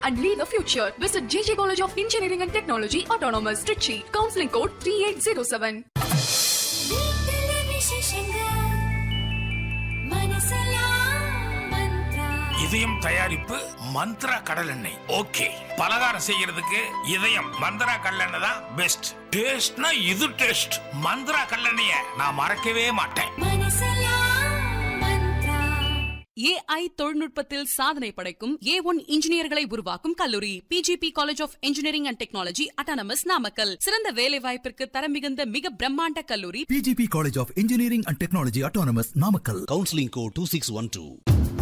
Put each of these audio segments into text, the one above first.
and lead the future. Visit JJ College of Engineering and Technology, Autonomous, Trichy. Counseling code 3807. வீட்டில விசேஷங்க மனசெல்லாம் மந்த்ரா இதயம் தயாரிப்பு மந்த்ரா கடல் எண்ணெய் ஓகே பலகாரம் செய்யறதுக்கு இதயம் மந்த்ரா கடலெண்ணெய் தான் பெஸ்ட் டேஸ்ட்னா இது டேஸ்ட் மந்த்ரா கடலெண்ணெய நான் மறக்கவே மாட்டேன் மனசெல்லாம் மந்த்ரா ஏஐ தொழில்நுட்பத்தில் சாதனை படைக்கும் ஏ ஒன் இன்ஜினியர்களை உருவாக்கும் கல்லூரி PGP college of engineering and technology autonomous Namakkal சிறந்த வேலை வாய்ப்பிற்கு தரம் மிகுந்த மிக பிரம்மாண்ட கல்லூரி PGP College of Engineering and Technology Autonomous Namakkal. Counselling code two six one two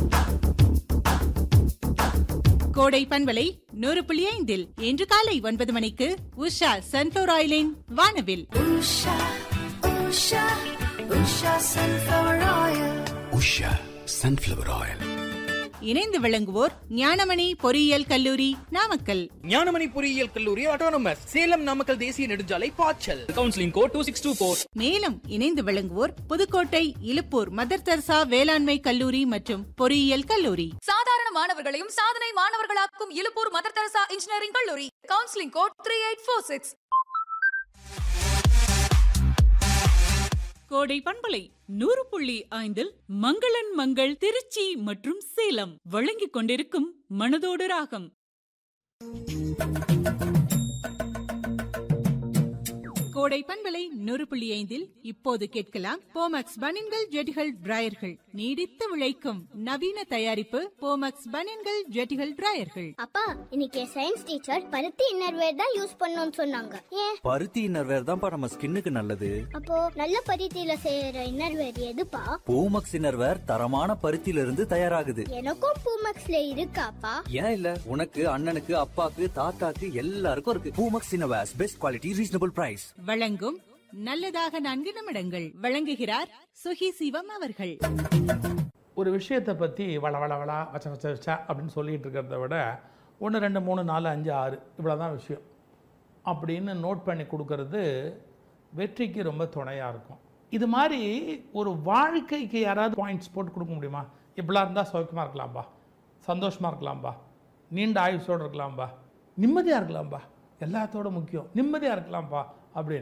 கோடை பண்பலை நூறு புள்ளி ஐந்தில் இன்று காலை ஒன்பது மணிக்கு உஷா சன்ஃபிளவர் ஆயிலின் வானவில் Usha Usha Usha sunflower oil Usha sunflower oil இணைந்து விளங்குவோர் ஞானமணி பொறியியல் கல்லூரி நாமக்கல் ஞானமணி பொறியியல் கல்லூரி ஆட்டோனமஸ் சேலம் நாமக்கல் தேசிய நெடுஞ்சாலை பாய்ச்சல் counselling code two six two four மேலும் இணைந்து விளங்குவோர் புதுக்கோட்டை இலுப்பூர் மதர் தெரசா வேளாண்மை கல்லூரி மற்றும் பொறியியல் கல்லூரி சாதாரண மாணவர்களையும் சாதனை மாணவர்களாக்கும் இலுப்பூர் மதர் தெரசா இன்ஜினியரிங் கல்லூரி counselling code three eight four six கோடை பண்பலை நூறு புள்ளி ஐந்தில் மங்களன் மங்கள் திருச்சி மற்றும் சேலம் வழங்கிக் கொண்டிருக்கும் மனதோடு ராகம் கோடை பண்பலை நூறு புள்ளி ஐந்தில் இப்போது கேட்கலாம் போமக்ஸ் பனின்கள் ஜெட்டிகள் டிராயர்கள் நீடித்து விளைக்கும் நவீன தயாரிப்பு போமக்ஸ் பனின்கள் ஜெட்டிகள் டிராயர்கள் அப்பா இன்னைக்கு சயின்ஸ் டீச்சர் பருத்தி இன்னர்வேர் தான் யூஸ் பண்ணணும்னு சொன்னாங்க ஏன் பருத்தி இன்னர்வேர் தான்ப்பா நம்ம ஸ்கின்னுக்கு நல்லது அப்போ நல்ல பருத்தியில செய்யற இன்னர்வேர் எதுப்பா பூமக்ஸ் இன்னர்வேர் தரமான பருத்தியில இருந்து தயாராகுது எனக்கும் பூமக்ஸ்ல இருக்காப்பா ஏன் இல்ல உனக்கு அண்ணனுக்கு அப்பாக்கு தாத்தாக்கு எல்லாருக்கும் இருக்கு Poomex innerwears best quality reasonable price வழங்கும் நல்லதாக நான்கு நிமிடங்கள் வழங்குகிறார் சுகி சிவம் அவர்கள் ஒரு விஷயத்தை பற்றி வள வள வள வச்ச வச்ச வச்சா அப்படின்னு சொல்லிட்டு இருக்கிறத விட ஒன்று ரெண்டு மூணு நாலு அஞ்சு ஆறு இவ்வளோ தான் விஷயம் அப்படின்னு நோட் பண்ணி கொடுக்கறது வெற்றிக்கு ரொம்ப துணையாக இருக்கும் இது மாதிரி ஒரு வாழ்க்கைக்கு யாராவது பாயிண்ட்ஸ் போட்டு கொடுக்க முடியுமா இப்படிலாம் இருந்தால் சௌக்கியமாக இருக்கலாம்பா சந்தோஷமாக இருக்கலாம்பா நீண்ட ஆயுஷோடு இருக்கலாம்பா நிம்மதியாக இருக்கலாம்பா எல்லாத்தோட முக்கியம் நிம்மதியாக இருக்கலாம்பா அப்படின்னு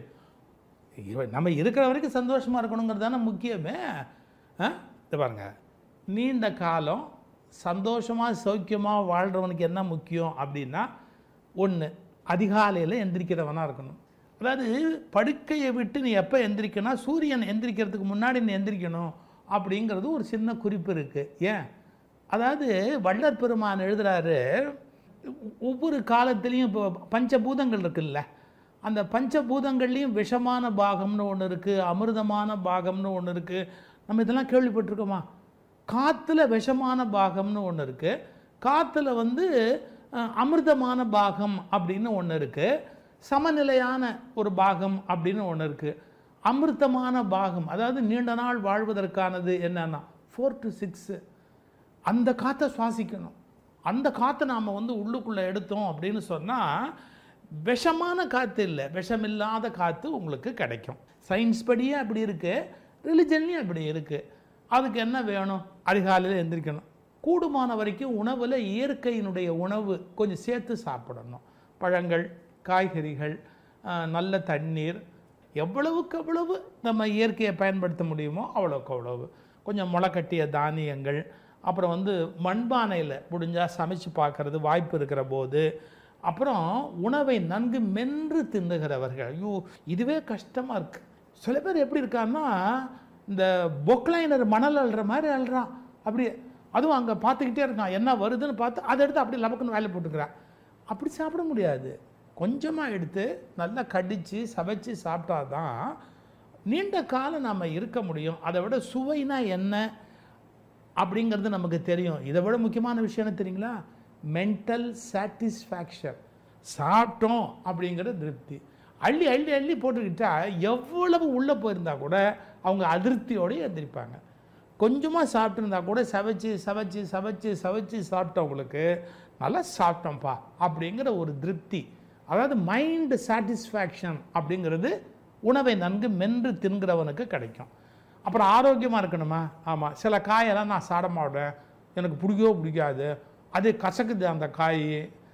இவ- நம்ம இருக்கிற வரைக்கும் சந்தோஷமாக இருக்கணுங்கிறது தானே முக்கியமே ஆ இது பாருங்க நீண்ட காலம் சந்தோஷமாக சௌக்கியமாக வாழ்கிறவனுக்கு என்ன முக்கியம் அப்படின்னா ஒன்று அதிகாலையில் எந்திரிக்கிறவனாக இருக்கணும் அதாவது படுக்கையை விட்டு நீ எப்போ எந்திரிக்கணும் சூரியன் எந்திரிக்கிறதுக்கு முன்னாடி நீ எந்திரிக்கணும் அப்படிங்கிறது ஒரு சின்ன குறிப்பு இருக்குது ஏன் அதாவது வள்ளற் பெருமான் எழுதுறாரு ஒவ்வொரு காலத்துலேயும் இப்போ பஞ்சபூதங்கள் இருக்குல்ல அந்த பஞ்சபூதங்கள்லேயும் விஷமான பாகம்னு ஒன்று இருக்குது அமிர்தமான பாகம்னு ஒன்று இருக்குது நம்ம இதெல்லாம் கேள்விப்பட்டிருக்கோமா காற்றுல விஷமான பாகம்னு ஒன்று இருக்குது காற்றுல வந்து அஹ், அமிர்தமான பாகம் அப்படின்னு ஒன்று இருக்குது சமநிலையான ஒரு பாகம் அப்படின்னு ஒன்று இருக்குது அமிர்தமான பாகம் அதாவது நீண்ட நாள் வாழ்வதற்கானது என்னன்னா ஃபோர் டு சிக்ஸு அந்த காற்றை சுவாசிக்கணும் அந்த காற்றை நாம் வந்து உள்ளுக்குள்ளே எடுத்தோம் அப்படின்னு சொன்னால் விஷமான காற்று இல்லை விஷமில்லாத காற்று உங்களுக்கு கிடைக்கும் சயின்ஸ் படியே அப்படி இருக்குது ரிலிஜன்லேயும் அப்படி இருக்குது அதுக்கு என்ன வேணும் அதிகாலையில் எந்திரிக்கணும் கூடுமான வரைக்கும் உணவில் இயற்கையினுடைய உணவு கொஞ்சம் சேர்த்து சாப்பிடணும் பழங்கள் காய்கறிகள் ஆஹ், நல்ல தண்ணீர் எவ்வளவுக்கு எவ்வளவு நம்ம இயற்கையை பயன்படுத்த முடியுமோ அவ்வளோக்கு அவ்வளவு கொஞ்சம் முளைக்கட்டிய தானியங்கள் அப்புறம் வந்து மண்பானையில் முடிஞ்சால் சமைச்சு பார்க்கறது வாய்ப்பு இருக்கிற போது அப்புறம் உணவை நன்கு மென்று தின்னுகிறவர்கள் ஐயோ இதுவே கஷ்டமாக இருக்குது சில பேர் எப்படி இருக்கான்னா இந்த பொக்லைனர் மணல் அள்ளுற மாதிரி அள்ளுறான் அப்படியே அதுவும் அங்கே பார்த்துக்கிட்டே இருக்கான் என்ன வருதுன்னு பார்த்து அதை எடுத்து அப்படியே லபக்குன்னு வேலை போட்டுக்கிறான் அப்படி சாப்பிட முடியாது கொஞ்சமாக எடுத்து நல்லா கடித்து சமைச்சு சாப்பிட்டா தான் நீண்ட காலம் நம்ம இருக்க முடியும் அதை விட சுவைனா என்ன அப்படிங்கிறது நமக்கு தெரியும் இதை விட முக்கியமான விஷயம் என்ன தெரியுங்களா மென்டல் சாட்டிஸ்ஃபேக்ஷன் சாப்பிட்டோம் அப்படிங்கிற திருப்தி அள்ளி அள்ளி அள்ளி போட்டுக்கிட்டா எவ்வளவு உள்ளே போயிருந்தா கூட அவங்க அதிருப்தியோடு எந்திரிப்பாங்க கொஞ்சமாக சாப்பிட்டுருந்தா கூட சவைச்சு சவைச்சு சவைச்சு சவைச்சு சாப்பிட்டவங்களுக்கு நல்லா சாப்பிட்டோம்ப்பா அப்படிங்கிற ஒரு திருப்தி அதாவது மைண்ட் சாட்டிஸ்ஃபேக்ஷன் அப்படிங்கிறது உணவை நன்கு மென்று தின்கிறவனுக்கு கிடைக்கும் அப்புறம் ஆரோக்கியமாக இருக்கணுமா ஆமாம் சில காயெல்லாம் நான் சாட மாட்டேன் எனக்கு பிடிக்கவோ பிடிக்காது அது கசக்குது அந்த காய்